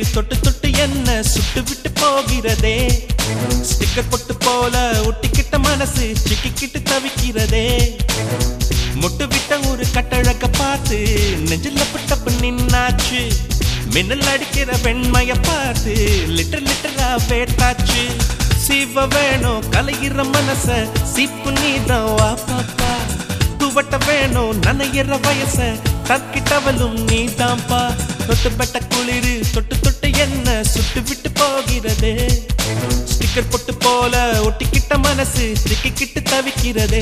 தொட்டு தொட்டு என்ன சுட்டு விட்டு போகிறதே ஸ்டிக்கர் பொட்டு போல ஒட்டிக்கிட்ட மனசு சிக்கிக்கிட்டு தவிக்கிறதே முட்டு விட்ட ஒரு கட்டழக பார்த்து நெஞ்சில புட்டப்பு நின்னாச்சு மின்னல் அடிக்கிற வெண்மைய பார்த்து லிட்டர் லிட்டரா வேட்டாச்சு சிவ வேணும் கலையிற மனச சிப்பு நீதான் வா பாப்பா துவட்ட வேணும் நனையிற வயச தக்கிட்டவளும் நீதான்பா தொட்டு பெட்ட குளிரு தொட்டு தொட்டு என்ன சுட்டு விட்டு போகிறதே ஸ்டிக்கர் பொட்டு போல ஒட்டிக்கிட்ட மனசு சிக்கிக்கிட்டு தவிக்கிறதே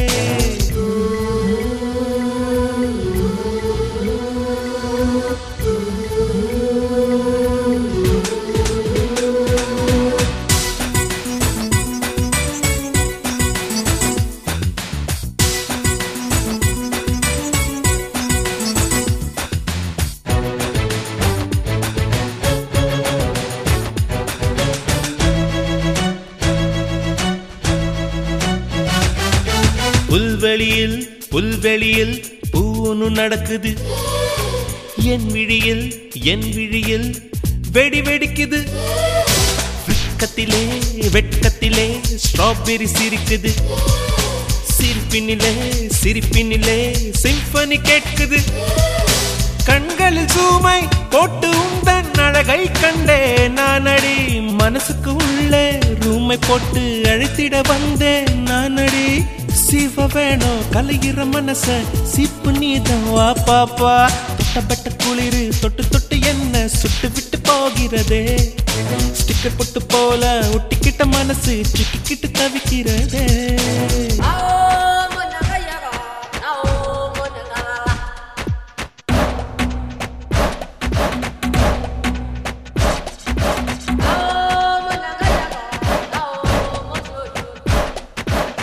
புல்வெளியில் புல்வெளியில் பூன்னு நடக்குது என் விழியில் என் விழியில் வெடி வெடிக்குது வெட்கத்திலே வெட்கத்திலே ஸ்ட்ராபெரி சிரிக்குது சிரிப்பினிலே சிரிப்பினிலே சிம்பனி கேட்குது கண்களில் சூமை போட்டு உந்தன் அழகை கண்டே நானடி மனசுக்கு உள்ளே ரூமை போட்டு அழைத்திட வந்தேன் நானடி சிவ வேணும் கலையிற மனச சிப்பு நீதான் வா பாப்பா தொட்டப்பட்ட குளிரு தொட்டு தொட்டு என்ன சுட்டு விட்டு போகிறதே ஸ்டிக்கர் பொட்டு போல ஒட்டிக்கிட்ட மனசு சிக்கிக்கிட்டு தவிக்கிறதே 나오면 나가야가 나오면 나가라 나오면 나가야가 나오면 나가라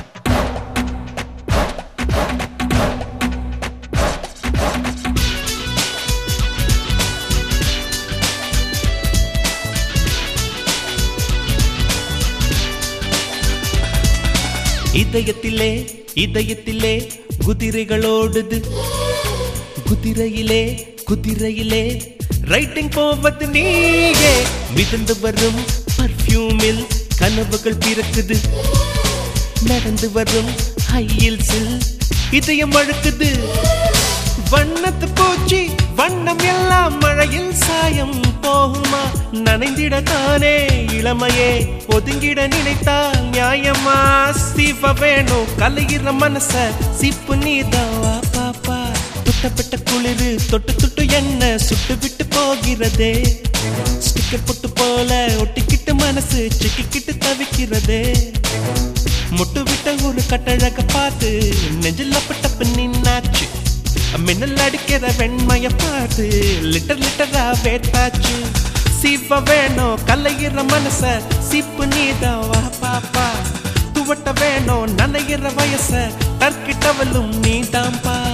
இதயத்திலே இதயத்திலே குதிரைகள் ஓடுது குதிரையிலே குதிரையிலே ரைட்டிங் போவது நீயே மிதந்து வரும் பர்ஃப்யூமில் கனவுகள் பிறக்குது நடந்து வரும் ஹையில்ஸில் இதயம் அழுக்குது வண்ணத்து பூச்சி வண்ணம் எல்லாம் மழையில் சாயம் போகுமா நனைந்திட தானே இளமையே ஒதுங்கிட நினைத்தால் நியாயமா சிவ வேணும் கலையிற மனச சிப்பு நீதான் வா பாப்பா துட்டப்பட்ட குளிரு தொட்டு தொட்டு என்ன சுட்டு விட்டு போகிறதே ஸ்டிக்கர் பொட்டு போல ஒட்டிக்கிட்டு மனசு சிக்கிக்கிட்டு தவிக்கிறதே முட்டு விட்ட ஒரு கட்டழக பார்த்து நெஞ்சில் அப்பட்டப்பு நின்னாச்சு மின்னல் அடிக்கிற வெண்மைய பார்த்து லிட்டர் லிட்டரா வேட்டாச்சு சிவ வேணும் கலையிற மனச சிப்பு நீதான் வா பாப்பா துவட்ட வேணும் நனையிற வயச தற்கிட்டவளும் நீதான்பா